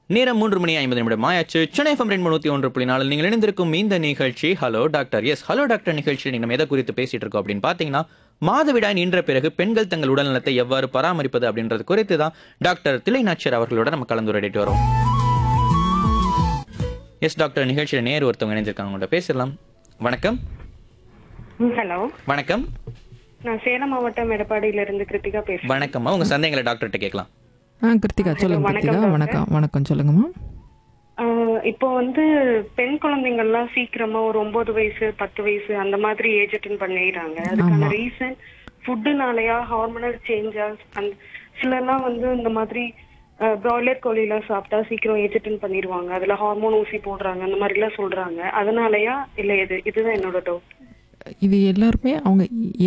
நேரம் மூன்று மணி ஐம்பது நிமிடம் ஆயாச்சு சென்னை எஃப்எம் ரெண்டு நூற்றி ஒன்று புள்ளி நாலு நீங்கள் இணைந்திருக்கும் இந்த நிகழ்ச்சி hello doctor yes hello doctor நிகழ்ச்சியில் நம்ம எதை குறித்து பேசிட்டு இருக்கோம் அப்படின்னு பார்த்தீங்கன்னா மாதவிடாய் நின்ற பிறகு பெண்கள் தங்கள் உடல்நலத்தை எவ்வாறு பராமரிப்பது அப்படின்றது குறித்து தான் டாக்டர் திலைநாச்சர் அவர்களோட நம்ம கலந்துரையாடிட்டு வரோம் எஸ் டாக்டர் நிகழ்ச்சியில் நேர் ஒருத்தவங்க இணைஞ்சிருக்காங்க உங்கள்கிட்ட பேசிடலாம் வணக்கம் ஹலோ வணக்கம் நான் சேலம் மாவட்டம் எடப்பாடியில இருந்து கிருத்திகா பேசுறேன் வணக்கம்மா உங்க சந்தேகங்களை டாக்டர்கிட்ட கேட்கலாம் ஆ கிருத்திகா சொல்லுங்க வணக்கம் கிருத்திகா டாக்டர். வணக்கம் வணக்கம் சொல்லுங்கம்மா ஆஹ் இப்போ வந்து பெண் குழந்தைங்கள்லாம் சீக்கிரமா ஒரு ஒன்பது வயசு பத்து வயசு அந்த மாதிரி ஏஜ் அட்டன் பண்ணிடுறாங்க அதுக்கான ரீசன் ஃபுட்டுனாலயா ஹார்மோனல் சேஞ்சா அந்த சிலர்லாம் வந்து இந்த மாதிரி பிராய்லர் கோழிலாம் சாப்பிட்டா சீக்கிரம் ஏஜ் அட்டன் பண்ணிடுவாங்க அதுல ஹார்மோன் ஊசி போடுறாங்க அந்த மாதிரி எல்லாம் சொல்றாங்க அதனாலயா இல்ல இது இதுதான் என்னோட டவுட் இது எல்லாருமே அவங்க